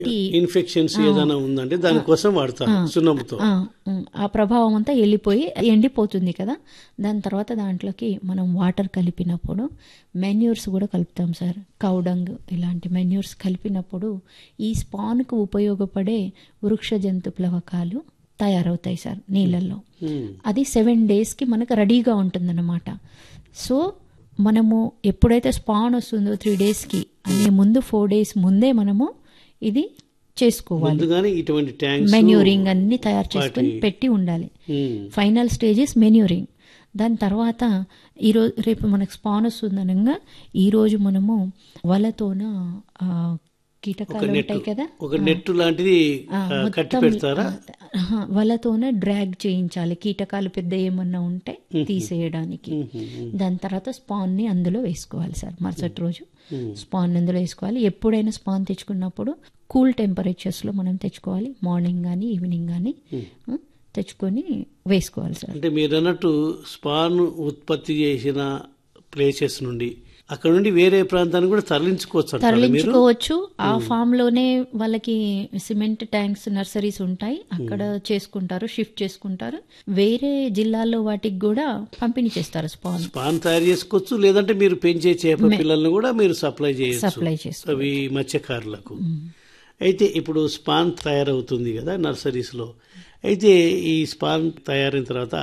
Infections ఏదైనా ఉందంటే దానికోసం వాడతారు సున్నముతో ఆ, ఉమ్, ఆ ప్రభావం అంతా వెళ్ళిపోయి ఎండిపోతుంది కదా దాని తర్వాత దాంట్లోకి మనం వాటర్ కలిపినప్పుడు మెన్యూర్స్ కూడా కలుపుతాం సార్ కౌడంగ్ ఇలాంటి మెన్యూర్స్ కలిపినప్పుడు ఈ స్పాన్కు ఉపయోగపడే వృక్ష జంతు ప్లవకాలు తయారవుతాయి సార్ నీళ్ళల్లో ఉమ్. అది సెవెన్ డేస్కి మనకు రెడీగా ఉంటుందన్నమాట సో మనము ఎప్పుడైతే స్పాన్ వస్తుందో త్రీ డేస్కి అనే ముందు ఫోర్ డేస్ ముందే మనము ఇది చేసుకోవాలి ముందుగానే ఇటువంటి ట్యాంక్స్ మెన్యూరింగ్ అన్ని తయారు చేసుకొని పెట్టి ఉండాలి ఉమ్. ఫైనల్ స్టేజెస్ మెన్యూరింగ్ దాని తర్వాత ఈరోజు రేపు మనకు స్పాన్ వస్తుందనగా ఈరోజు మనము వలతోన ఆ, కీటకాలు ఉంటాయి కదా ఒక నెట్ లాంటిది ఆ, కట్టి పెడతారా ఆహా, వలతోనే డ్రాగ్ చేయించాలి కీటకాలు పెద్ద ఏమన్నా ఉంటే తీసేయడానికి దాని తర్వాత స్పాన్ ని అందులో వేసుకోవాలి సార్ మరుసటి రోజు స్పాన్ అందులో వేసుకోవాలి ఎప్పుడైనా స్పాన్ తెచ్చుకున్నప్పుడు కూల్ టెంపరేచర్స్ లో మనం తెచ్చుకోవాలి మార్నింగ్ కానీ ఈవినింగ్ కానీ తెచ్చుకొని వేసుకోవాలి సార్ అంటే మీరు అన్నట్టు స్పాన్ ఉత్పత్తి చేసిన ప్లేసెస్ నుండి అక్కడ నుండి వేరే ప్రాంతానికి కూడా తరలించుకోవచ్చు అంటారా మీరు తరలించుకోవచ్చు ఆ ఫామ్ లోనే వాళ్ళకి సిమెంట్ ట్యాంక్స్ నర్సరీస్ ఉంటాయి అక్కడ చేసుకుంటారు షిఫ్ట్ చేసుకుంటారు వేరే జిల్లాల్లో వాటికి కూడా పంపిణీ చేస్తారు స్పాన్ స్పాన్ తయారు చేసుకోవచ్చు లేదంటే మీరు పెంచే చేప పిల్లలను కూడా మీరు సప్లై చేయొచ్చు సప్లై చేస్తారు అవి మత్స్యకారులకు అయితే ఇప్పుడు స్పాన్ తయారవుతుంది కదా నర్సరీస్లో అయితే ఈ స్పాన్ తయారైన తర్వాత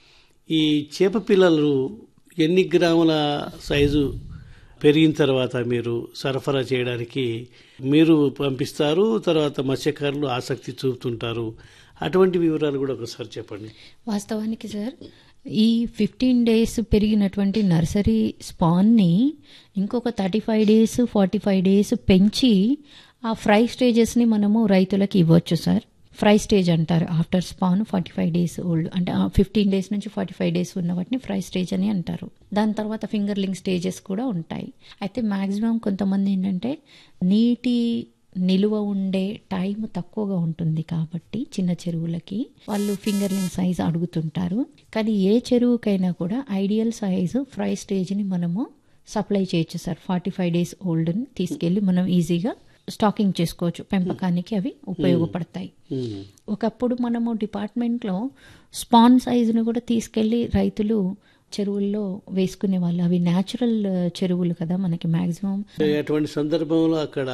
ఈ చేప పిల్లలు ఎన్ని గ్రాముల సైజు పెరిగిన తర్వాత మీరు సరఫరా చేయడానికి మీరు పంపిస్తారు తర్వాత మత్స్యకారులు ఆసక్తి చూపుతుంటారు అటువంటి వివరాలు కూడా ఒకసారి చెప్పండి వాస్తవానికి సార్ ఈ ఫిఫ్టీన్ డేస్ పెరిగినటువంటి నర్సరీ స్పాన్ని ఇంకొక thirty five days forty five days పెంచి ఆ ఫ్రై స్టేజెస్ని మనము రైతులకు ఇవ్వచ్చు సార్ ఫ్రై స్టేజ్ అంటారు after spawn forty five days old అంటే ఫిఫ్టీన్ డేస్ నుంచి ఫార్టీ ఫైవ్ డేస్ ఉన్న వాటిని ఫ్రై స్టేజ్ అని అంటారు దాని తర్వాత ఫింగర్లింగ్ స్టేజెస్ కూడా ఉంటాయి అయితే మాక్సిమం కొంతమంది ఏంటంటే నీటి నిలువ ఉండే టైం తక్కువగా ఉంటుంది కాబట్టి చిన్న చెరువులకి వాళ్ళు ఫింగర్లింగ్ సైజ్ అడుగుతుంటారు కానీ ఏ చెరువుకైనా కూడా ఐడియల్ సైజు ఫ్రై స్టేజ్ని మనము సప్లై చేయొచ్చు సార్ ఫార్టీ ఫైవ్ డేస్ ఓల్డ్ని తీసుకెళ్ళి మనం ఈజీగా స్టాకింగ్ చేసుకోవచ్చు పెంపకానికి అవి ఉపయోగపడతాయి ఉమ్. ఒకప్పుడు మనము డిపార్ట్మెంట్లో స్పాన్ సైజును కూడా తీసుకెళ్లి రైతులు చెరువుల్లో వేసుకునే వాళ్ళు అవి న్యాచురల్ చెరువులు కదా మనకి మాక్సిమం అటువంటి సందర్భంలో అక్కడ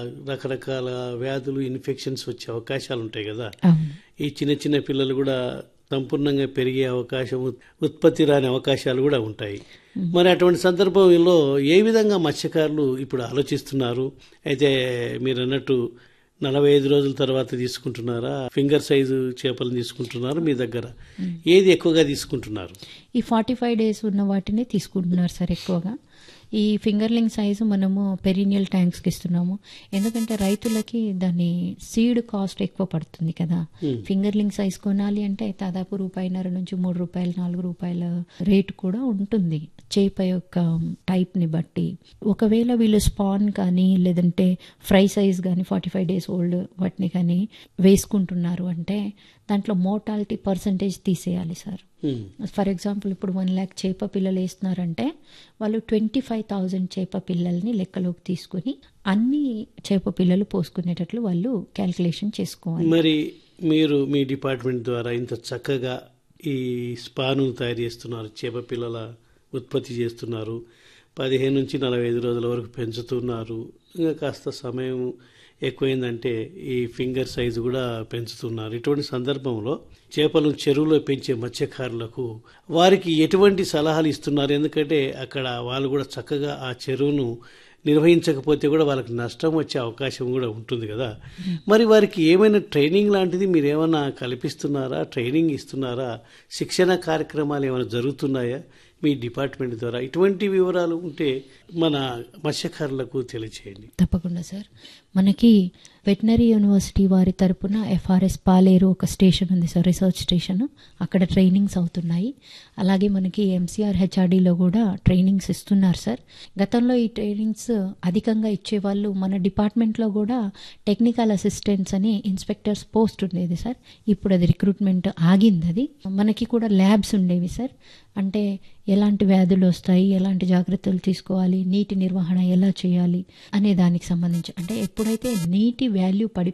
రకరకాల వ్యాధులు ఇన్ఫెక్షన్స్ వచ్చే అవకాశాలు ఉంటాయి కదా అవును ఈ చిన్న చిన్న పిల్లలు కూడా సంపూర్ణంగా పెరిగే అవకాశం ఉత్- ఉత్పత్తి రాని అవకాశాలు కూడా ఉంటాయి మరి అటువంటి సందర్భంలో ఏ విధంగా మత్స్యకారులు ఇప్పుడు ఆలోచిస్తున్నారు అయితే మీరు అన్నట్టు నలభై ఐదు రోజుల తర్వాత తీసుకుంటున్నారా ఫింగర్ సైజు చేపలను తీసుకుంటున్నారు మీ దగ్గర ఏది ఎక్కువగా తీసుకుంటున్నారు ఈ ఫార్టీ ఫైవ్ డేస్ ఉన్న వాటిని తీసుకుంటున్నారు సార్ ఎక్కువగా ఈ ఫింగర్లింగ్ సైజు మనము పెరీనియల్ ట్యాంక్స్కి ఇస్తున్నాము ఎందుకంటే రైతులకి దాని సీడ్ కాస్ట్ ఎక్కువ పడుతుంది కదా ఫింగర్లింగ్ సైజ్ కొనాలి అంటే దాదాపు రూపాయిన్నర నుంచి మూడు రూపాయలు నాలుగు రూపాయల రేటు కూడా ఉంటుంది చేప యొక్క టైప్ని బట్టి ఒకవేళ వీళ్ళు స్పాన్ కానీ లేదంటే ఫ్రై సైజ్ కానీ ఫార్టీ ఫైవ్ డేస్ ఓల్డ్ వాటిని కానీ వేసుకుంటున్నారు అంటే దాంట్లో మోర్టాలిటీ పర్సంటేజ్ తీసేయాలి సార్ ఉమ్. ఫర్ ఎగ్జాంపుల్ ఇప్పుడు వన్ ల్యాక్ చేప పిల్లలు వేస్తున్నారంటే వాళ్ళు ట్వంటీ ఫైవ్ థౌజండ్ చేప పిల్లల్ని లెక్కలోకి తీసుకుని అన్ని చేప పిల్లలు పోసుకునేటట్లు వాళ్ళు క్యాల్కులేషన్ చేసుకోవాలి మరి మీరు మీ డిపార్ట్మెంట్ ద్వారా ఇంత చక్కగా ఈ స్పాను తయారు చేస్తున్నారు చేప పిల్లల ఉత్పత్తి చేస్తున్నారు పదిహేను నుంచి నలభై ఐదు రోజుల వరకు పెంచుతున్నారు ఇంకా కాస్త సమయం ఎక్కువైందంటే ఈ ఫింగర్ సైజు కూడా పెంచుతున్నారు ఇటువంటి సందర్భంలో చేపలను చెరువులో పెంచే మత్స్యకారులకు వారికి ఎటువంటి సలహాలు ఇస్తున్నారు ఎందుకంటే అక్కడ వాళ్ళు కూడా చక్కగా ఆ చెరువును నిర్వహించకపోతే కూడా వాళ్ళకి నష్టం వచ్చే అవకాశం కూడా ఉంటుంది కదా మరి వారికి ఏమైనా ట్రైనింగ్ లాంటిది మీరు ఏమైనా కల్పిస్తున్నారా ట్రైనింగ్ ఇస్తున్నారా శిక్షణ కార్యక్రమాలు ఏమైనా జరుగుతున్నాయా మీ డిపార్ట్మెంట్ ద్వారా ఇటువంటి వివరాలు ఉంటే మన మత్స్యకారులకు తెలియచేయండి తప్పకుండా సార్ మనకి వెటనరీ యూనివర్సిటీ వారి తరపున ఎఫ్ఆర్ఎస్ పాలేరు ఒక స్టేషన్ ఉంది సార్ రీసెర్చ్ స్టేషన్ అక్కడ ట్రైనింగ్స్ అవుతున్నాయి అలాగే మనకి ఎంసీఆర్ హెచ్ఆర్డీలో కూడా ట్రైనింగ్స్ ఇస్తున్నారు సార్ గతంలో ఈ ట్రైనింగ్స్ అధికంగా ఇచ్చేవాళ్ళు మన డిపార్ట్మెంట్లో కూడా టెక్నికల్ అసిస్టెంట్స్ అని ఇన్స్పెక్టర్స్ పోస్ట్ ఉండేది సార్ ఇప్పుడు అది రిక్రూట్మెంట్ ఆగింది అది మనకి కూడా ల్యాబ్స్ ఉండేవి సార్ అంటే ఎలాంటి వ్యాధులు వస్తాయి ఎలాంటి జాగ్రత్తలు తీసుకోవాలి నీటి నిర్వహణ ఎలా చేయాలి అనే దానికి సంబంధించి అంటే ఎప్పుడైతే నీటి వాల్యూ పడి